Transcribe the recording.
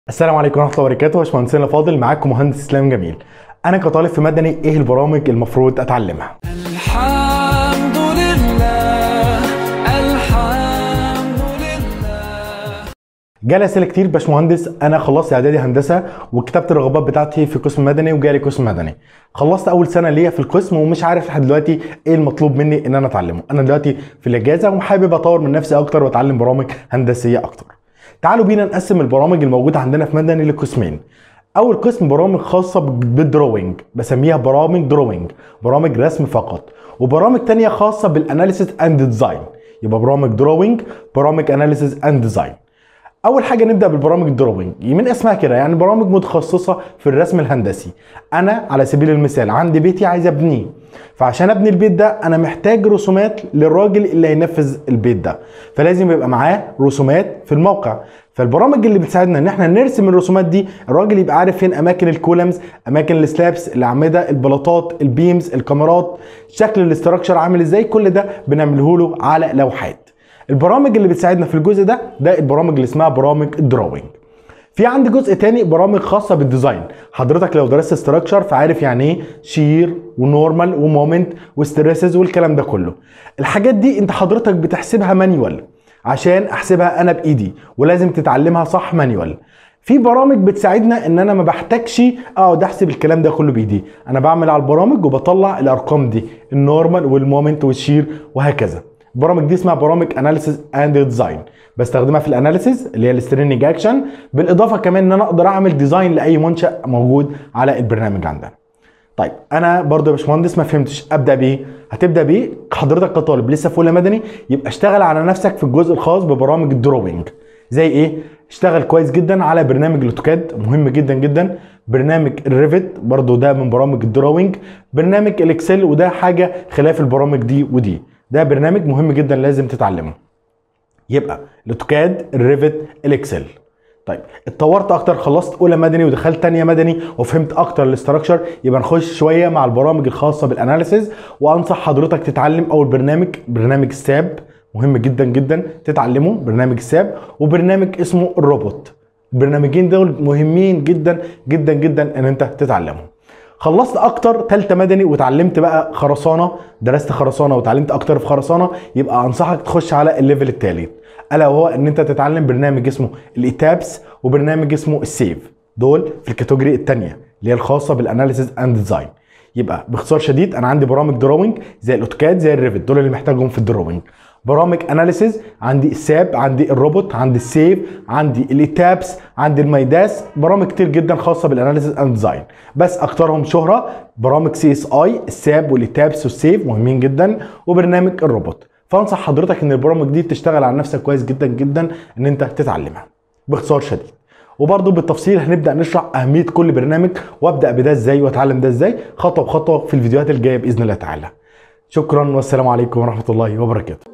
السلام عليكم ورحمه الله وبركاته باشمهندسنا الفاضل معاكم مهندس اسلام جميل انا كطالب في مدني ايه البرامج المفروض اتعلمها الحمد لله الحمد لله جالي اسئله كتير باشمهندس انا خلصت اعدادي هندسه وكتبت الرغبات بتاعتي في قسم مدني وجالي قسم مدني خلصت اول سنه ليا في القسم ومش عارف لحد دلوقتي ايه المطلوب مني ان انا اتعلمه انا دلوقتي في الاجازه وحابب اطور من نفسي اكتر واتعلم برامج هندسيه اكتر تعالوا بينا نقسم البرامج الموجوده عندنا في مدني لقسمين اول قسم برامج خاصه بالدروينج بسميها برامج دروينج برامج رسم فقط وبرامج تانية خاصه بالاناليسيس اند ديزاين يبقى برامج دروينج برامج اناليسيس اند ديزاين اول حاجه نبدا بالبرامج الدروينج من اسمها كده يعني برامج متخصصه في الرسم الهندسي انا على سبيل المثال عندي بيتي عايز ابنيه فعشان ابني البيت ده انا محتاج رسومات للراجل اللي هينفذ البيت ده فلازم يبقى معاه رسومات في الموقع فالبرامج اللي بتساعدنا ان احنا نرسم الرسومات دي الراجل يبقى عارف فين اماكن الكولمز اماكن السلابس الاعمده البلاطات البيمز الكاميرات شكل الاستراكشر عامل ازاي كل ده بنعمله له على لوحات البرامج اللي بتساعدنا في الجزء ده ده البرامج اللي اسمها برامج الدراوينج في عندي جزء تاني برامج خاصه بالديزاين حضرتك لو درست استراكشر فعارف يعني ايه شير ونورمال ومومنت وستريسز والكلام ده كله الحاجات دي انت حضرتك بتحسبها مانيوال عشان احسبها انا بايدي ولازم تتعلمها صح مانيوال في برامج بتساعدنا ان انا ما بحتاجش اقعد احسب الكلام ده كله بايدي انا بعمل على البرامج وبطلع الارقام دي النورمال والمومنت والشير وهكذا البرامج دي اسمها برامج اناليسيس اند ديزاين بستخدمها في الاناليسيس اللي هي السترينج اكشن بالاضافه كمان ان انا اقدر اعمل ديزاين لاي منشا موجود على البرنامج عندنا طيب انا برضو يا باشمهندس ما فهمتش ابدا بايه هتبدا بايه حضرتك كطالب لسه في اولى مدني يبقى اشتغل على نفسك في الجزء الخاص ببرامج الدروينج زي ايه اشتغل كويس جدا على برنامج الاوتوكاد مهم جدا جدا برنامج الريفت برضو ده من برامج الدروينج برنامج الاكسل وده حاجه خلاف البرامج دي ودي ده برنامج مهم جدا لازم تتعلمه يبقى الاوتوكاد الريفت الاكسل طيب اتطورت اكتر خلصت اولى مدني ودخلت تانية مدني وفهمت اكتر الاستراكشر يبقى نخش شويه مع البرامج الخاصه بالاناليسيز وانصح حضرتك تتعلم اول برنامج برنامج الساب مهم جدا جدا تتعلمه برنامج الساب وبرنامج اسمه الروبوت البرنامجين دول مهمين جدا جدا جدا ان انت تتعلمهم خلصت اكتر تالتة مدني وتعلمت بقى خرسانه درست خرسانه وتعلمت اكتر في خرسانه يبقى انصحك تخش على الليفل التالت الا وهو ان انت تتعلم برنامج اسمه الايتابس وبرنامج اسمه السيف دول في الكاتيجوري الثانيه اللي هي الخاصه بالاناليسيز اند ديزاين يبقى باختصار شديد انا عندي برامج دروينج زي الاوتوكاد زي الريفت دول اللي محتاجهم في الدروينج برامج اناليسيز عندي الساب عندي الروبوت عندي السيف عندي الايتابس عندي الميداس برامج كتير جدا خاصه بالاناليسيز اند ديزاين بس اكترهم شهره برامج سي اس اي الساب والايتابس والسيف مهمين جدا وبرنامج الروبوت فانصح حضرتك ان البرامج دي تشتغل على نفسك كويس جدا جدا ان انت تتعلمها باختصار شديد وبرضه بالتفصيل هنبدا نشرح اهميه كل برنامج وابدا بده ازاي واتعلم ده ازاي خطوه بخطوه في الفيديوهات الجايه باذن الله تعالى شكرا والسلام عليكم ورحمه الله وبركاته